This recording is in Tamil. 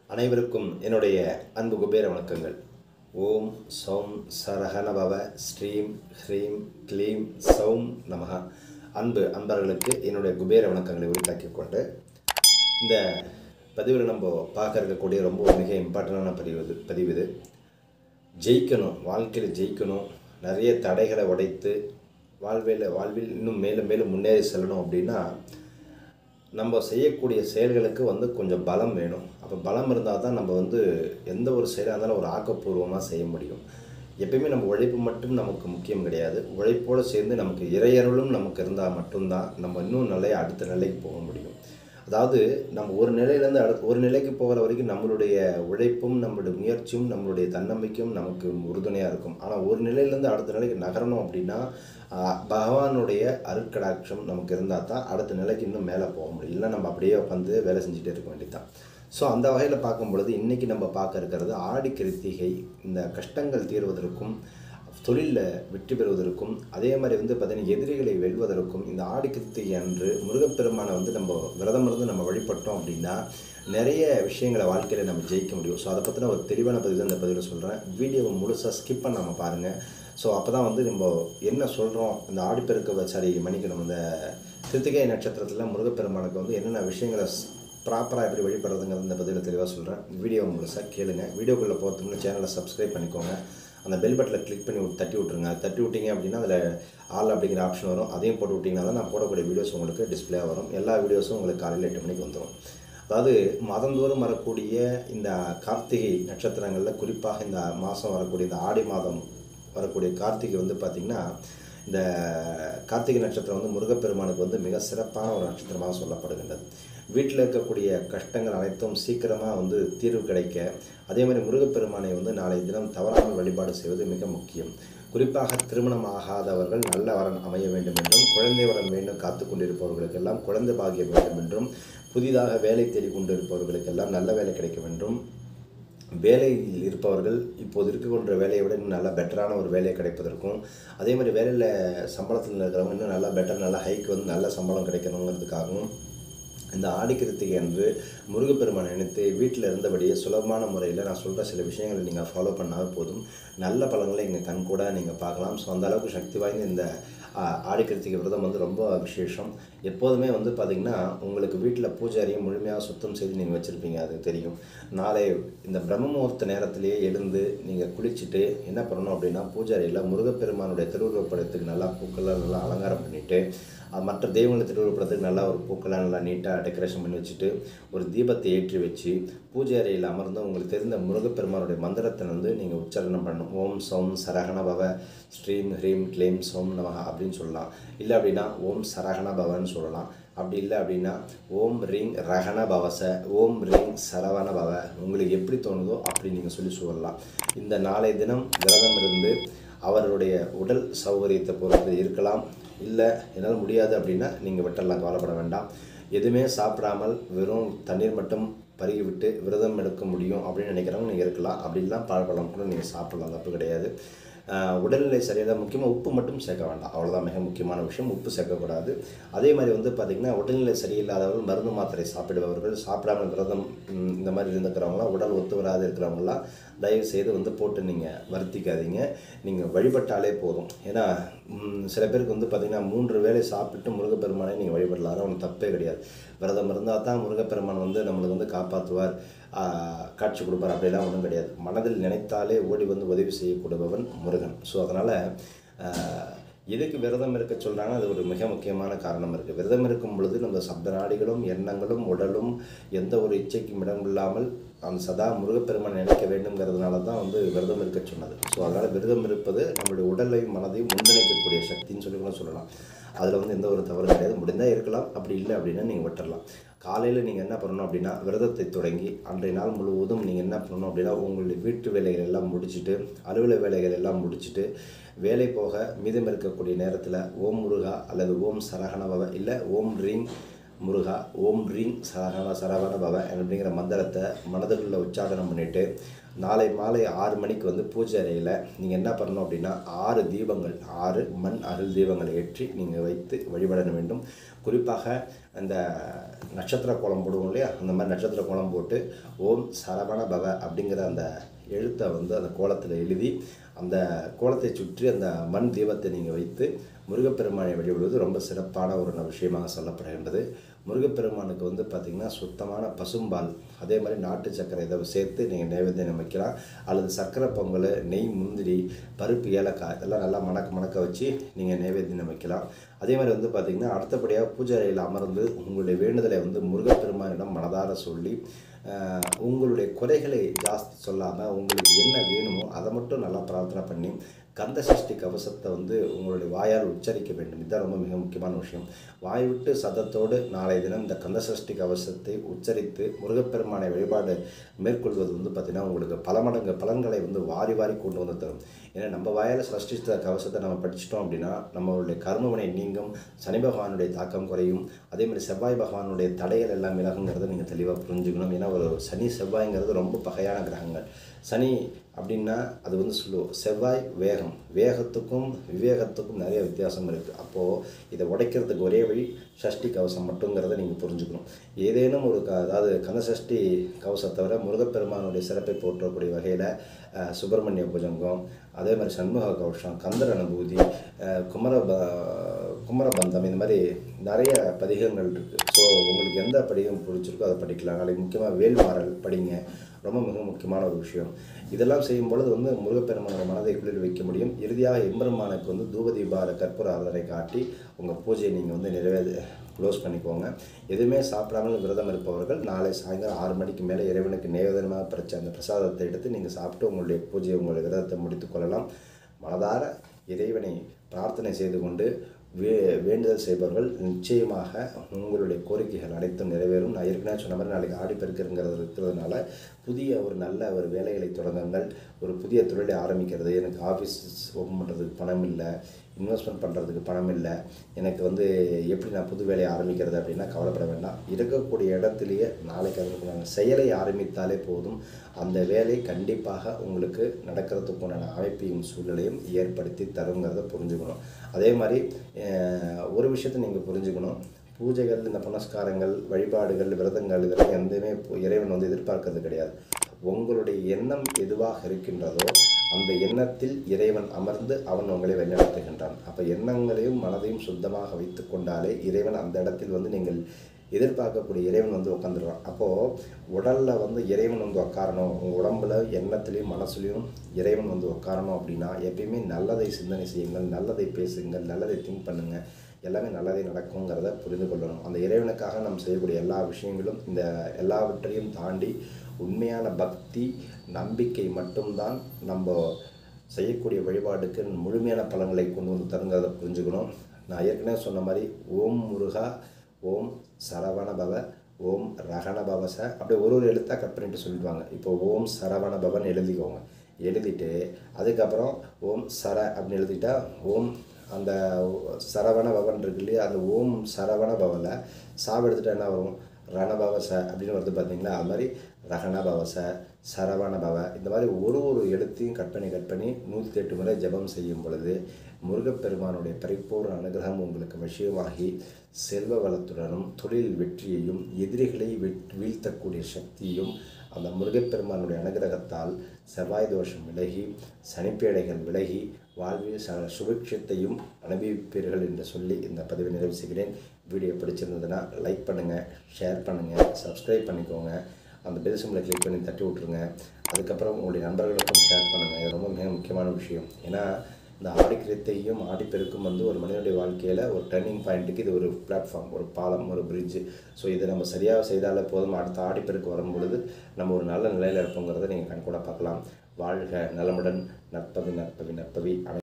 அனைவருக்கும் என்னுடைய அன்பு குபேர வணக்கங்கள் ஓம் சௌம் சரஹணபவ ஸ்ரீம் ஹ்ரீம் க்ளீம் சௌம் நமஹ அன்பு அன்பர்களுக்கு என்னுடைய குபேர வணக்கங்களை உரித்தாக்கிக் கொண்டு இந்த பதிவில் நம்ம பார்க்க இருக்கக்கூடிய ரொம்ப மிக இம்பார்ட்டண்டான பதிவு இது பதிவு இது ஜெயிக்கணும் வாழ்க்கையில் ஜெயிக்கணும் நிறைய தடைகளை உடைத்து வாழ்வில் வாழ்வில் இன்னும் மேலும் மேலும் முன்னேறி செல்லணும் அப்படின்னா நம்ம செய்யக்கூடிய செயல்களுக்கு வந்து கொஞ்சம் பலம் வேணும் அப்போ பலம் இருந்தால் தான் நம்ம வந்து எந்த ஒரு செயலாக இருந்தாலும் ஒரு ஆக்கப்பூர்வமாக செய்ய முடியும் எப்பயுமே நம்ம உழைப்பு மட்டும் நமக்கு முக்கியம் கிடையாது உழைப்போடு சேர்ந்து நமக்கு இறையருளும் நமக்கு இருந்தால் மட்டும்தான் நம்ம இன்னும் நல்ல அடுத்த நிலைக்கு போக முடியும் அதாவது நம்ம ஒரு நிலையிலேருந்து அடுத்த ஒரு நிலைக்கு போகிற வரைக்கும் நம்மளுடைய உழைப்பும் நம்மளுடைய முயற்சியும் நம்மளுடைய தன்னம்பிக்கையும் நமக்கு உறுதுணையாக இருக்கும் ஆனால் ஒரு நிலையிலேருந்து அடுத்த நிலைக்கு நகரணும் அப்படின்னா ஆஹ், பகவானுடைய அருட்கடாட்சம் நமக்கு இருந்தால் தான் அடுத்த நிலைக்கு இன்னும் மேலே போக முடியும் இல்லை நம்ம அப்படியே உட்காந்து வேலை செஞ்சுட்டே இருக்க வேண்டியதுதான் ஸோ அந்த வகையில் பார்க்கும் பொழுது இன்றைக்கி நம்ம பார்க்க இருக்கிறது ஆடி கிருத்திகை இந்த கஷ்டங்கள் தீர்வதற்கும் தொழிலில் வெற்றி பெறுவதற்கும் அதே மாதிரி வந்து பார்த்தீங்கன்னா எதிரிகளை வெல்வதற்கும் இந்த ஆடி கிருத்திகை அன்று முருகப்பெருமானை வந்து நம்ம விரதம் இருந்து நம்ம வழிபட்டோம் அப்படின்னா நிறைய விஷயங்களை வாழ்க்கையில் நம்ம ஜெயிக்க முடியும் ஸோ அதை பற்றின ஒரு தெளிவான பதிவு தான் இந்த பதிவில் சொல்கிறேன் வீடியோவை முழுசாக ஸ்கிப் பண்ணாமல் பாருங்கள் ஸோ அப்போ தான் வந்து நம்ம என்ன சொல்கிறோம் இந்த ஆடிப்பெருக்க சாரி மன்னிக்கணும் இந்த கிருத்திகை நட்சத்திரத்தில் முருகப்பெருமானுக்கு வந்து என்னென்ன விஷயங்களை ப்ராப்பராக எப்படி வழிபடுறதுங்கிறது இந்த பதிவில் தெளிவாக சொல்கிறேன் வீடியோவை முழுசாக கேளுங்க வீடியோக்குள்ளே போகிறதுக்கு முன்னாடி சேனலை சப்ஸ்கிரைப் பண்ணிக்கோங்க அந்த பெல் பட்டனை கிளிக் பண்ணி விட்டு தட்டி விட்ருங்க அது தட்டி விட்டீங்க அப்படின்னா அதில் ஆல் அப்படிங்கிற ஆப்ஷன் வரும் அதையும் போட்டு விட்டிங்கன்னா தான் நான் போடக்கூடிய வீடியோஸ் உங்களுக்கு டிஸ்ப்ளே வரும் எல்லா வீடியோஸும் உங்களுக்கு காலையில் எட்டு மணிக்கு வந்துடும் அதாவது மாதந்தோறும் வரக்கூடிய இந்த கார்த்திகை நட்சத்திரங்களில் குறிப்பாக இந்த மாதம் வரக்கூடிய இந்த ஆடி மாதம் வரக்கூடிய கார்த்திகை வந்து பார்த்திங்கன்னா இந்த கார்த்திகை நட்சத்திரம் வந்து முருகப்பெருமானுக்கு வந்து மிக சிறப்பான ஒரு நட்சத்திரமாக சொல்லப்படுகின்றது வீட்டில் இருக்கக்கூடிய கஷ்டங்கள் அனைத்தும் சீக்கிரமாக வந்து தீர்வு கிடைக்க அதே மாதிரி முருகப்பெருமானை வந்து நாளை தினம் தவறாமல் வழிபாடு செய்வது மிக முக்கியம் குறிப்பாக திருமணம் ஆகாதவர்கள் நல்ல வரன் அமைய வேண்டும் என்றும் குழந்தை வரம் வேண்டும் காத்து கொண்டிருப்பவர்களுக்கெல்லாம் குழந்தை பாகியம் வேண்டும் என்றும் புதிதாக வேலை தேடி கொண்டிருப்பவர்களுக்கெல்லாம் நல்ல வேலை கிடைக்க வேண்டும் வேலையில் இருப்பவர்கள் இப்போது இருக்கக்கூடிய வேலையை விட இன்னும் நல்லா பெட்டரான ஒரு வேலை கிடைப்பதற்கும் அதே மாதிரி வேலையில் சம்பளத்தில் இருக்கிறவங்க இன்னும் நல்லா பெட்டர் நல்லா ஹைக் வந்து நல்ல சம்பளம் கிடைக்கணுங்கிறதுக்காகவும் இந்த ஆடிக்கிருத்திகை அன்று முருகப்பெருமானை நினைத்து வீட்டில் இருந்தபடியே சுலபமான முறையில் நான் சொல்கிற சில விஷயங்களை நீங்கள் ஃபாலோ பண்ணால் போதும் நல்ல பலன்களை எங்கள் கண் கூட நீங்கள் பார்க்கலாம் ஸோ அந்த அளவுக்கு சக்தி வாய்ந்த இந்த ஆ, ஆடிக்கிருத்திகை விரதம் வந்து ரொம்ப விசேஷம் எப்போதுமே வந்து பார்த்திங்கன்னா உங்களுக்கு வீட்டில் பூஜாரியை முழுமையாக சுத்தம் செய்து நீங்கள் வச்சுருப்பீங்க அது தெரியும் நாளை இந்த பிரம்ம முகூர்த்த நேரத்திலேயே எழுந்து நீங்கள் குளிச்சுட்டு என்ன பண்ணணும் அப்படின்னா பூஜாரியில் முருகப்பெருமானுடைய திருவுருவப்படத்துக்கு நல்லா பூக்கள்லாம் நல்லா அலங்காரம் பண்ணிவிட்டு அஹ் மற்ற தெய்வங்களை திருவிழப்படுறதுக்கு நல்லா ஒரு பூக்கெல்லாம் நல்லா நீட்டாக டெக்கரேஷன் பண்ணி வச்சுட்டு ஒரு தீபத்தை ஏற்றி வச்சு பூஜை அறையில் அமர்ந்து உங்களுக்கு தெரிந்த முருகப்பெருமானுடைய மந்திரத்தை வந்து நீங்கள் உச்சாரணம் பண்ணணும் ஓம் சௌம் சரகண பவ ஸ்ரீம் ஹ்ரீம் க்ளீம் சோம் நமஹ அப்படின்னு சொல்லலாம் இல்லை அப்படின்னா ஓம் சரகண பவன்னு சொல்லலாம் அப்படி இல்லை அப்படின்னா ஓம் ரீங் ரகண பவச ஓம் ரீங் சரவண பவ உங்களுக்கு எப்படி தோணுதோ அப்படி நீங்கள் சொல்லி சொல்லலாம் இந்த நாளை தினம் விரதம் இருந்து அவருடைய உடல் சௌகரியத்தை பொறுத்து இருக்கலாம் இல்லை என்னால் முடியாது அப்படின்னா நீங்கள் விட்டெல்லாம் கவலைப்பட வேண்டாம் எதுவுமே சாப்பிடாமல் வெறும் தண்ணீர் மட்டும் பருகி விட்டு விரதம் எடுக்க முடியும் அப்படின்னு நினைக்கிறவங்க நீங்கள் இருக்கலாம் அப்படிலாம் பழப்பழம் கூட நீங்கள் சாப்பிடலாம் தப்பு கிடையாது ஆஹ் உடல்நிலை சரியாக முக்கியமாக உப்பு மட்டும் சேர்க்க வேண்டாம் அவ்வளோதான் மிக முக்கியமான விஷயம் உப்பு சேர்க்கக்கூடாது அதே மாதிரி வந்து பார்த்திங்கன்னா உடல்நிலை சரியில்லாதவர்கள் மருந்து மாத்திரை சாப்பிடுபவர்கள் சாப்பிடாமல் விரதம் ம், இந்த மாதிரி இருந்துக்கிறவங்களாம் உடல் ஒத்து வராது இருக்கிறவங்களாம் தயவு செய்து வந்து போட்டு நீங்கள் வருத்திக்காதீங்க நீங்கள் வழிபட்டாலே போதும் ஏன்னா ம், சில பேருக்கு வந்து பார்த்திங்கன்னா மூன்று வேளை சாப்பிட்டு முருகப்பெருமானை நீங்கள் வழிபடலாம் அதெல்லாம் ஒன்றும் தப்பே கிடையாது விரதம் இருந்தால் தான் முருகப்பெருமான் வந்து நம்மளுக்கு வந்து காப்பாற்றுவார் ஆஹ், காட்சி கொடுப்பார் அப்படிலாம் ஒன்றும் கிடையாது மனதில் நினைத்தாலே ஓடி வந்து உதவி செய்யக்கூடியவன் முருகன் ஸோ அதனால் எதுக்கு விரதம் இருக்க சொல்கிறாங்க அது ஒரு மிக முக்கியமான காரணம் இருக்குது விரதம் இருக்கும் பொழுது நம்ம சப்த நாடிகளும் எண்ணங்களும் உடலும் எந்த ஒரு இச்சைக்கும் இடமில்லாமல் அந்த சதா முருகப்பெருமான் நினைக்க வேண்டுங்கிறதுனால தான் வந்து விரதம் இருக்க சொன்னது ஸோ அதனால் விரதம் இருப்பது நம்மளுடைய உடலையும் மனதையும் ஒன்றிணைக்கக்கூடிய சக்தின்னு சொல்லி கூட சொல்லலாம் அதில் வந்து எந்த ஒரு தவறும் கிடையாது முடிந்தால் இருக்கலாம் அப்படி இல்லை அப்படின்னா நீங்கள் விட்டுறலாம் காலையில் நீங்கள் என்ன பண்ணணும் அப்படின்னா விரதத்தை தொடங்கி அன்றைய நாள் முழுவதும் நீங்கள் என்ன பண்ணணும் அப்படின்னா உங்களுடைய வீட்டு வேலைகள் எல்லாம் முடிச்சுட்டு அலுவலக வேலைகள் எல்லாம் முடிச்சுட்டு வேலை போக மீதம் இருக்கக்கூடிய நேரத்தில் ஓம் முருகா அல்லது ஓம் சரகணபவ இல்லை ஓம் ரீங் முருகா ஓம் ரீங் சரவண சரவண பவ அப்படிங்கிற மந்திரத்தை மனதுக்குள்ளே உச்சாரணம் பண்ணிவிட்டு நாளை மாலை ஆறு மணிக்கு வந்து பூஜை அறையில் நீங்கள் என்ன பண்ணணும் அப்படின்னா ஆறு தீபங்கள் ஆறு மண் அருள் தீபங்களை ஏற்றி நீங்கள் வைத்து வழிபட வேண்டும் குறிப்பாக அந்த நட்சத்திர கோலம் போடுவோம் இல்லையா அந்த மாதிரி நட்சத்திர கோலம் போட்டு ஓம் சரவண பவ அப்படிங்கிற அந்த எழுத்தை வந்து அந்த கோலத்தில் எழுதி அந்த கோலத்தை சுற்றி அந்த மண் தீபத்தை நீங்கள் வைத்து முருகப்பெருமானை வழிபடுவது ரொம்ப சிறப்பான ஒரு ந- விஷயமாக சொல்லப்படுகின்றது முருகப்பெருமானுக்கு வந்து பார்த்திங்கன்னா சுத்தமான பசும்பால் அதே மாதிரி நாட்டு சர்க்கரை இதை சேர்த்து நீங்கள் நைவேத்தியம் வைக்கலாம் அல்லது சர்க்கரை பொங்கல் நெய் முந்திரி பருப்பு ஏலக்காய் இதெல்லாம் நல்லா மணக்க மணக்க வச்சு நீங்கள் நைவேத்தியம் வைக்கலாம் அதே மாதிரி வந்து பார்த்திங்கன்னா அடுத்தபடியாக பூஜை அறையில் அமர்ந்து உங்களுடைய வேண்டுதலை வந்து முருகப்பெருமானிடம் மனதார சொல்லி ஆஹ், உங்களுடைய குறைகளை ஜாஸ்தி சொல்லாமல் உங்களுக்கு என்ன வேணுமோ அதை மட்டும் நல்லா பிரார்த்தனை பண்ணி கந்த சஷ்டி கவசத்தை வந்து உங்களுடைய வாயால் உச்சரிக்க வேண்டும் இதுதான் ரொம்ப மிக முக்கியமான விஷயம் வாய் விட்டு சதத்தோடு நாளைய தினம் இந்த கந்த சஷ்டி கவசத்தை உச்சரித்து முருகப்பெருமானை வழிபாடு மேற்கொள்வது வந்து பார்த்திங்கன்னா உங்களுக்கு பல மடங்கு பலன்களை வந்து வாரி வாரி கொண்டு வந்து தரும் ஏன்னா நம்ம வாயால் சஷ்டித்த கவசத்தை நம்ம படிச்சிட்டோம் அப்படின்னா நம்மளுடைய கர்மவினை நீங்கும் சனி பகவானுடைய தாக்கம் குறையும் அதே மாதிரி செவ்வாய் பகவானுடைய தடைகள் எல்லாம் விலகுங்கிறத நீங்கள் தெளிவாக புரிஞ்சுக்கணும் ஏன்னா ஒரு சனி செவ்வாய்ங்கிறது ரொம்ப பகையான கிரகங்கள் சனி அப்படின்னா அது வந்து ஸ்லோ செவ்வாய் வேகம் வேகத்துக்கும் விவேகத்துக்கும் நிறைய வித்தியாசம் இருக்குது அப்போது இதை உடைக்கிறதுக்கு ஒரே வழி சஷ்டி கவசம் மட்டுங்கிறத நீங்கள் புரிஞ்சுக்கணும் ஏதேனும் ஒரு க அதாவது கந்த சஷ்டி கவசத்தை விட முருகப்பெருமானுடைய சிறப்பை போற்றக்கூடிய வகையில் அஹ், சுப்பிரமணிய புஜங்கம் அதே மாதிரி சண்முக கவசம் கந்தர் அனுபூதி அஹ், குமர ப- குமரபந்தம் இந்த மாதிரி நிறைய பதிகங்கள் இருக்குது ஸோ உங்களுக்கு எந்த பதிகம் பிடிச்சிருக்கோ அதை படிக்கலாம் நாளைக்கு முக்கியமாக வேல்மாறல் படிங்க ரொம்ப மிக முக்கியமான ஒரு விஷயம் இதெல்லாம் செய்யும் பொழுது வந்து முருகப்பெருமானோட மனதை குளிர் வைக்க முடியும் இறுதியாக எம்பெருமானுக்கு வந்து தூபதீபார கற்பூர ஆதரை காட்டி உங்கள் பூஜையை நீங்கள் வந்து நிறைவே க்ளோஸ் பண்ணிக்கோங்க எதுவுமே சாப்பிடாமல் விரதம் இருப்பவர்கள் நாளை சாயங்காலம் ஆறு மணிக்கு மேலே இறைவனுக்கு நேவேதனமாக பறிச்ச அந்த பிரசாதத்தை எடுத்து நீங்கள் சாப்பிட்டு உங்களுடைய பூஜையை உங்களுடைய விரதத்தை முடித்துக் கொள்ளலாம் மனதார இறைவனை பிரார்த்தனை செய்து கொண்டு வே வேண்டுதல் செய்பவர்கள் நிச்சயமாக உங்களுடைய கோரிக்கைகள் அனைத்தும் நிறைவேறும் நான் ஏற்கனவே சொன்ன மாதிரி நாளைக்கு ஆடிப்பெருக்குங்கிறது இருக்கிறதுனால புதிய ஒரு நல்ல ஒரு வேலைகளை தொடங்குங்கள் ஒரு புதிய தொழிலை ஆரம்பிக்கிறது எனக்கு ஆஃபீஸ் ஓப்பன் பண்ணுறதுக்கு பணம் இல்லை இன்வெஸ்ட்மெண்ட் பண்ணுறதுக்கு பணம் இல்லை எனக்கு வந்து எப்படி நான் புது வேலையை ஆரம்பிக்கிறது அப்படின்னா கவலைப்பட வேண்டாம் இருக்கக்கூடிய இடத்துலையே நாளைக்கு அதற்கான செயலை ஆரம்பித்தாலே போதும் அந்த வேலை கண்டிப்பாக உங்களுக்கு நடக்கிறதுக்குண்டான அமைப்பையும் சூழ்நிலையும் ஏற்படுத்தி தருங்கிறத புரிஞ்சுக்கணும் அதே மாதிரி அஹ், ஒரு விஷயத்தை நீங்கள் புரிஞ்சுக்கணும் பூஜைகள் இந்த புனஸ்காரங்கள் வழிபாடுகள் விரதங்கள் இதெல்லாம் எதுவுமே இறைவன் வந்து எதிர்பார்க்கறது கிடையாது உங்களுடைய எண்ணம் எதுவாக இருக்கின்றதோ அந்த எண்ணத்தில் இறைவன் அமர்ந்து அவன் உங்களை வழிநடத்துகின்றான் அப்போ எண்ணங்களையும் மனதையும் சுத்தமாக வைத்து கொண்டாலே இறைவன் அந்த இடத்தில் வந்து நீங்கள் எதிர்பார்க்கக்கூடிய இறைவன் வந்து உட்காந்துடுறான் அப்போது உடலில் வந்து இறைவன் வந்து உட்காரணும் உங்கள் உடம்புல எண்ணத்துலேயும் மனசுலையும் இறைவன் வந்து உட்காரணும் அப்படின்னா எப்பயுமே நல்லதை சிந்தனை செய்யுங்கள் நல்லதை பேசுங்கள் நல்லதை திங்க் பண்ணுங்கள் எல்லாமே நல்லதே நடக்குங்கிறத புரிந்து கொள்ளணும் அந்த இறைவனுக்காக நாம் செய்யக்கூடிய எல்லா விஷயங்களும் இந்த எல்லாவற்றையும் தாண்டி உண்மையான பக்தி நம்பிக்கை மட்டும்தான் நம்ம செய்யக்கூடிய வழிபாடுக்கு முழுமையான பலன்களை கொண்டு வந்து தருங்கிறத புரிஞ்சுக்கணும் நான் ஏற்கனவே சொன்ன மாதிரி ஓம் முருகா ஓம் சரவண பவ ஓம் ரகண பவச அப்படியே ஒரு ஒரு எழுத்தாக கட் பண்ணிட்டு சொல்லிடுவாங்க இப்போ ஓம் சரவண பவன் எழுதிக்கோங்க எழுதிட்டு அதுக்கப்புறம் ஓம் சர அப்படின்னு எழுதிட்டா ஓம் அந்த சரவண பவன் இருக்கு இல்லையா அந்த ஓம் சரவண பவனில் சாவு எடுத்துட்டா என்ன வரும் ரணபவச அப்படின்னு வருது பார்த்தீங்களா அது மாதிரி ரகண பவச சரவண பவ இந்த மாதிரி ஒரு ஒரு எழுத்தையும் கட் பண்ணி கட் பண்ணி நூற்றி எட்டு முறை ஜெபம் செய்யும் பொழுது முருகப்பெருமானுடைய பரிபூர்ண அனுகிரகம் உங்களுக்கு விஷயமாகி செல்வ வளத்துடனும் தொழில் வெற்றியையும் எதிரிகளை வெட்- வீழ்த்தக்கூடிய சக்தியும் அந்த முருகப்பெருமானுடைய அனுகிரகத்தால் செவ்வாய் தோஷம் விலகி சனிப்பேடைகள் விலகி வாழ்வில் சகல சுபிக்ஷத்தையும் அனுபவிப்பீர்கள் என்று சொல்லி இந்த பதிவை நிறைவு செய்கிறேன் வீடியோ பிடிச்சிருந்ததுன்னா லைக் பண்ணுங்கள் ஷேர் பண்ணுங்கள் சப்ஸ்கிரைப் பண்ணிக்கோங்க அந்த பெல் சிம்பிளை கிளிக் பண்ணி தட்டி விட்ருங்க அதுக்கப்புறம் உங்களுடைய நண்பர்களுக்கும் ஷேர் பண்ணுங்கள் இது ரொம்ப மிக முக்கியமான விஷயம் ஏன்னா இந்த ஆடிக்கிரத்தையும் ஆடிப்பெருக்கும் வந்து ஒரு மனிதனுடைய வாழ்க்கையில் ஒரு டர்னிங் பாயிண்ட்டுக்கு இது ஒரு பிளாட்ஃபார்ம் ஒரு பாலம் ஒரு பிரிட்ஜு ஸோ இதை நம்ம சரியாக செய்தாலே போதும் அடுத்த ஆடிப்பெருக்கு வரும் பொழுது நம்ம ஒரு நல்ல நிலையில் இருப்போங்கிறத நீங்கள் கண்கூட பார்க்கலாம் வாழ்க நலமுடன் நற்பவி நற்பவி நற்பவி அனை